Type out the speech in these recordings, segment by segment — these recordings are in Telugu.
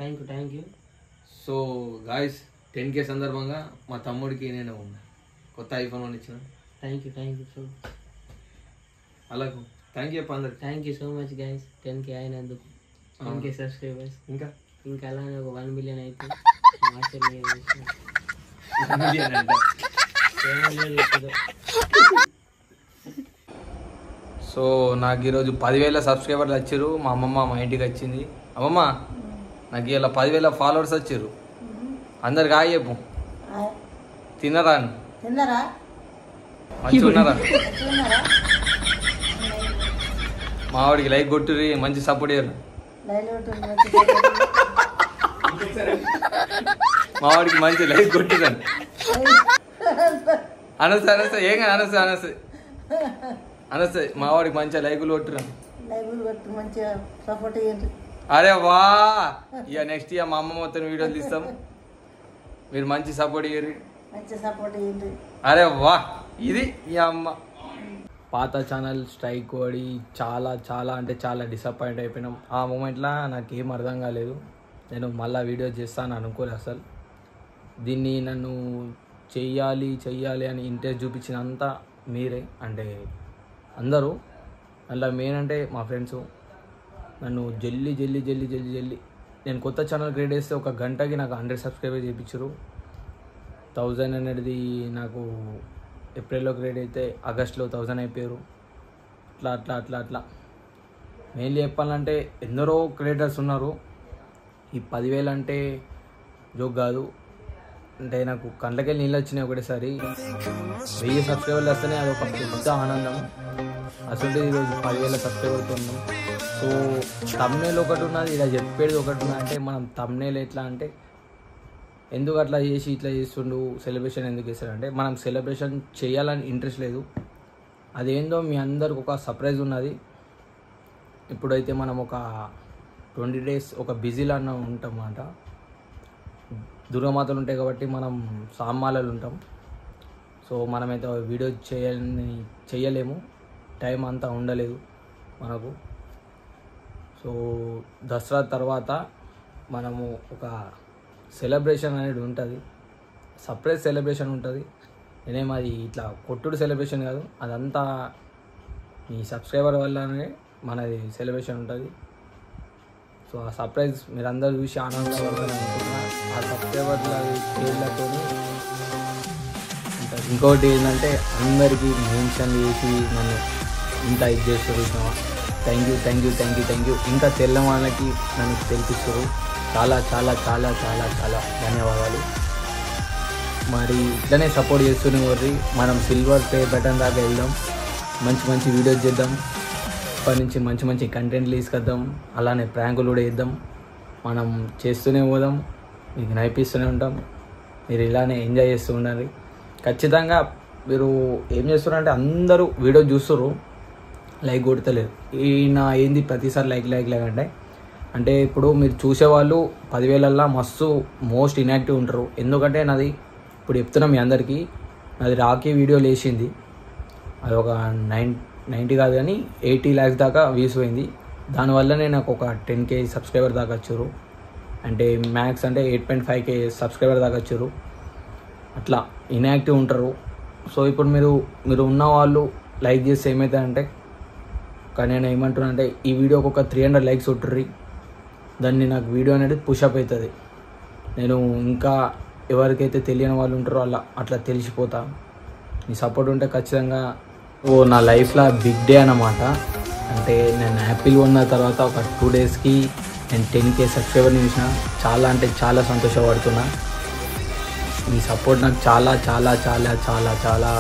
Thank you thank you so guys ten K సందర్భంగా మా తమ్ముడికి నేను కొత్త ఐఫోన్ వన్ ఇచ్చిన thank you thank you so అలాగే థ్యాంక్ యూ చెప్పు అందరికి thank you so much guys ten K అయినందుకు టెన్ కే సబ్స్క్రైబర్స్ ఇంకా ఇంకా అలానే ఒక వన్ బిలియన్ అయితే ఆశలు లేదు. million అంట. ఏమో లేదు ఇప్పుడు. సో నాకు ఈరోజు పదివేల సబ్స్క్రైబర్లు వచ్చారు మా అమ్మమ్మ మా ఇంటికి వచ్చింది అమ్మమ్మ నాకు ఇలా పదివేల ఫాలోవర్స్ వచ్చారు అందరికి హాయ్ చెప్పు తిన్నరా అని తిన్నారా మంచిగా ఉన్నారా తిన్నారా మా వాడికి లైక్ కొట్టుర్రి మంచి సపోర్ట్ చేయరు లైన్ ఉంటుంది మంచి మా వాడికి మంచి లైక్ కొట్టురండి అనస్తే అనస్తే ఏం కాదు అనస్తే అనస్తే అనస్తే మా వాడికి మంచిగా లైకులు కొట్టురండి లైవ్లు పెట్టి మంచిగా సపోర్ట్ చేయండి అరే వా ఇక నెక్స్ట్ ఇయర్ మా అమ్మ మొత్తం వీడియోలు తీస్తాం మీరు మంచి సపోర్ట్ చేయరు మంచి సపోర్ట్ చేయండి అరే వా ఇది ఈ అమ్మ పాత ఛానల్ స్ట్రైక్ పడి చాలా చాలా అంటే చాలా డిసప్పాయింట్ అయిపోయినాం ఆ మూమెంట్లో నాకు ఏం అర్థం కాలేదు నేను మళ్ళీ వీడియో చేస్తాను అనుకోలేదు అసలు దీన్ని నన్ను చెయ్యాలి చెయ్యాలి అని ఇంట్రెస్ట్ చూపించినంత మీరే అంటే అందరూ అందులో మెయిన్ అంటే మా ఫ్రెండ్స్ నన్ను జల్లి జల్లి జల్లి జల్లి జల్లి నేను కొత్త ఛానల్ క్రియేట్ చేస్తే ఒక గంటకి నాకు హండ్రెడ్ సబ్స్క్రైబర్ చేయించారు థౌజండ్ అనేది నాకు ఏప్రిల్లో క్రియేట్ అయితే ఆగస్ట్లో థౌజండ్ అయిపోయారు అట్లా అట్లా అట్లా అట్లా మెయిన్లీ చెప్పాలంటే ఎందరో క్రియేటర్స్ ఉన్నారు ఈ పదివేలు అంటే జోక్ కాదు అంటే నాకు కండ్లకెళ్ళి నీళ్ళు వచ్చినాయి ఒకటేసారి వెయ్యి సబ్స్క్రైబర్లు వస్తేనే అది ఒక పెద్ద ఆనందం అసలు ఈరోజు పదివేల సబ్స్క్రైబర్తో ఉన్నాం సో తమ్నేల్ ఒకటి ఉన్నది ఇలా చెప్పేది ఒకటి ఉన్నది అంటే మనం తమ్నేల్ ఎట్లా అంటే ఎందుకు అట్లా చేసి ఇట్లా చేస్తుండు సెలబ్రేషన్ ఎందుకు చేస్తారంటే మనం సెలబ్రేషన్ చేయాలని ఇంట్రెస్ట్ లేదు అదేందో మీ అందరికి ఒక సర్ప్రైజ్ ఉన్నది ఇప్పుడైతే మనం ఒక ట్వంటీ డేస్ ఒక బిజీలో అన్న ఉంటాం అన్నమాట దుర్గమాతలు ఉంటాయి కాబట్టి మనం సామాలలో ఉంటాం సో మనమైతే వీడియో చేయాలని చేయలేము టైం అంతా ఉండలేదు మనకు సో దసరా తర్వాత మనము ఒక సెలబ్రేషన్ అనేది ఉంటుంది సర్ప్రైజ్ సెలబ్రేషన్ ఉంటుంది నేనేం అది ఇట్లా కొట్టుడు సెలబ్రేషన్ కాదు అదంతా మీ సబ్స్క్రైబర్ వల్లనే మనది సెలబ్రేషన్ ఉంటుంది సో ఆ సర్ప్రైజ్ మీరందరూ చూసి ఆనందపడతారు అనుకుంటున్నా ఆ సబ్స్క్రైబర్ల పేర్లతో ఉంటుంది ఇంకోటి ఏంటంటే అందరికీ మెన్షన్ చేసి నన్ను ఇంత ఇది చేస్తారు thank you thank you thank you thank you ఇంకా తెల్లవాళ్ళకి నన్ను తెలిపిస్తారు చాలా చాలా చాలా చాలా చాలా ధన్యవాదాలు మరి ఇట్లనే సపోర్ట్ చేస్తూనే వర్రి మనం సిల్వర్ పే బటన్ దాకా వెళ్దాం మంచి మంచి వీడియోస్ చేద్దాం ఇప్పటి నుంచి మంచి మంచి కంటెంట్లు తీసుకొద్దాం అలానే ప్రాంకులు కూడా వేద్దాం మనం చేస్తూనే పోదాం మీకు నడిపిస్తూనే ఉంటాం మీరు ఇలానే ఎంజాయ్ చేస్తూ ఉండాలి ఖచ్చితంగా మీరు ఏం చేస్తున్నారంటే అందరూ వీడియో చూస్తారు లైక్ కొడతలేరు ఈయన ఏంది ప్రతిసారి లైక్ లైక్ లైక్ అంటే అంటే ఇప్పుడు మీరు చూసేవాళ్ళు పదివేలల్లో మస్తు మోస్ట్ ఇన్యాక్టివ్ ఉంటారు ఎందుకంటే నాది ఇప్పుడు చెప్తున్నా మీ అందరికీ నాది రాకీ వీడియో లేచింది అది ఒక నైన్ నైంటీ కాదు కానీ ఎయిటీ ల్యాక్స్ దాకా వ్యూస్ పోయింది దానివల్లనే నాకు ఒక టెన్ కే సబ్స్క్రైబర్ దాకా వచ్చారు అంటే మ్యాక్స్ అంటే eight point five K subscriber దాకా వచ్చారు అట్లా ఇన్యాక్టివ్ ఉంటారు సో ఇప్పుడు మీరు మీరు ఉన్న వాళ్ళు లైక్ చేస్తే ఏమవుతుందంటే కానీ నేను ఏమంటున్నా అంటే ఈ వీడియోకి ఒక త్రీ హండ్రెడ్ లైక్స్ ఉంటుర్రి దాన్ని నాకు వీడియో అనేది పుషప్ అవుతుంది నేను ఇంకా ఎవరికైతే తెలియని వాళ్ళు ఉంటారో అలా అట్లా తెలిసిపోతా మీ సపోర్ట్ ఉంటే ఖచ్చితంగా ఓ నా లైఫ్లో బిగ్ డే అన్నమాట అంటే నేను యాపిల్ కొన్న తర్వాత ఒక టూ డేస్కి నేను టెన్ కే సబ్స్క్రైబర్ చూసిన చాలా అంటే చాలా సంతోషపడుతున్నా మీ సపోర్ట్ నాకు చాలా చాలా చాలా చాలా చాలా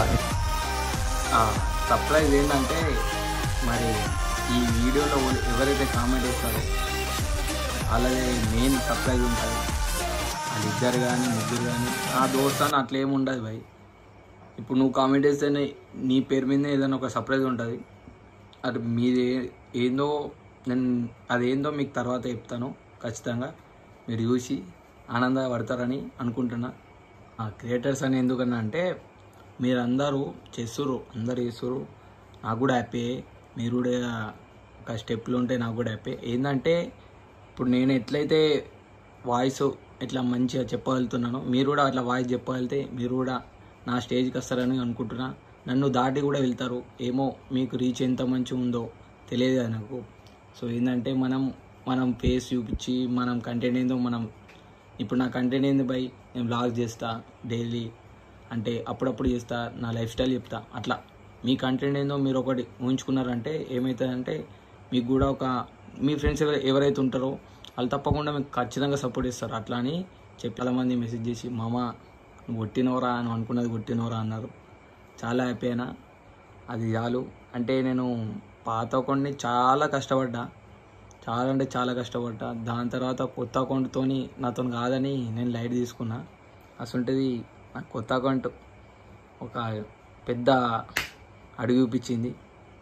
సర్ప్రైజ్ ఏంటంటే మరి ఈ వీడియోలో ఎవరైతే కామెంట్ చేస్తారో అలాగే మెయిన్ సర్ప్రైజ్ ఉంటుంది వాళ్ళిద్దరు కానీ ముగ్గురు కానీ ఆ దోస్త్ అని అట్లా ఏమి ఉండదు భయ్ ఇప్పుడు నువ్వు కామెంట్ చేస్తేనే నీ పేరు మీదనే ఏదైనా ఒక సర్ప్రైజ్ ఉంటుంది అది మీది ఏందో నేను అదేందో మీకు తర్వాత చెప్తాను ఖచ్చితంగా మీరు చూసి ఆనందపడతారని అనుకుంటున్నా ఆ క్రియేటర్స్ అని ఎందుకన్నా అంటే మీరందరూ చేస్తుర్రు అందరు చేస్తుర్రు నాకు కూడా హ్యాపీ మీరు కూడా ఒక స్టెప్లు ఉంటే నాకు కూడా హ్యాపీ ఏంటంటే ఇప్పుడు నేను ఎట్లయితే వాయిస్ ఇట్లా మంచిగా చెప్పగలుగుతున్నాను మీరు కూడా అట్లా వాయిస్ చెప్పగలిగితే మీరు కూడా నా స్టేజ్కి వస్తారని అనుకుంటున్నా నన్ను దాటి కూడా వెళ్తారు ఏమో మీకు రీచ్ ఎంత మంచిగా ఉందో తెలియదు కదా నాకు సో ఏంటంటే మనం మనం ఫేస్ చూపించి మనం కంటెంట్ ఏందో మనం ఇప్పుడు నా కంటెంట్ ఏంది బై నేను బ్లాగ్ చేస్తా డైలీ అంటే అప్పుడప్పుడు చేస్తా నా లైఫ్ స్టైల్ చెప్తా అట్లా మీ కంటెంట్ ఏందో మీరు ఒకటి ఊహించుకున్నారంటే ఏమవుతుందంటే మీకు కూడా ఒక మీ ఫ్రెండ్స్ ఎవరు ఎవరైతే ఉంటారో వాళ్ళు తప్పకుండా మీకు ఖచ్చితంగా సపోర్ట్ ఇస్తారు అట్లా అని చెప్పి చాలామంది మెసేజ్ చేసి మామ నువ్వు కొట్టినవరా అని అనుకున్నది కొట్టినవరా అన్నారు చాలా హ్యాపీ అయినా అది చాలు అంటే నేను పాత అకౌంట్ని చాలా కష్టపడ్డా చాలా అంటే చాలా కష్టపడ్డా దాని తర్వాత కొత్త అకౌంట్తోని నాతో కాదని నేను లైట్ తీసుకున్నా అసలుంటది నా కొత్త అకౌంట్ ఒక పెద్ద అడుగు చూపించింది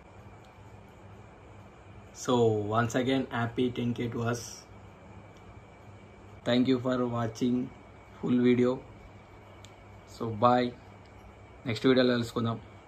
so once again happy ten K to us thank you for watching full video so bye next వీడియోలో కలుసుకుందాం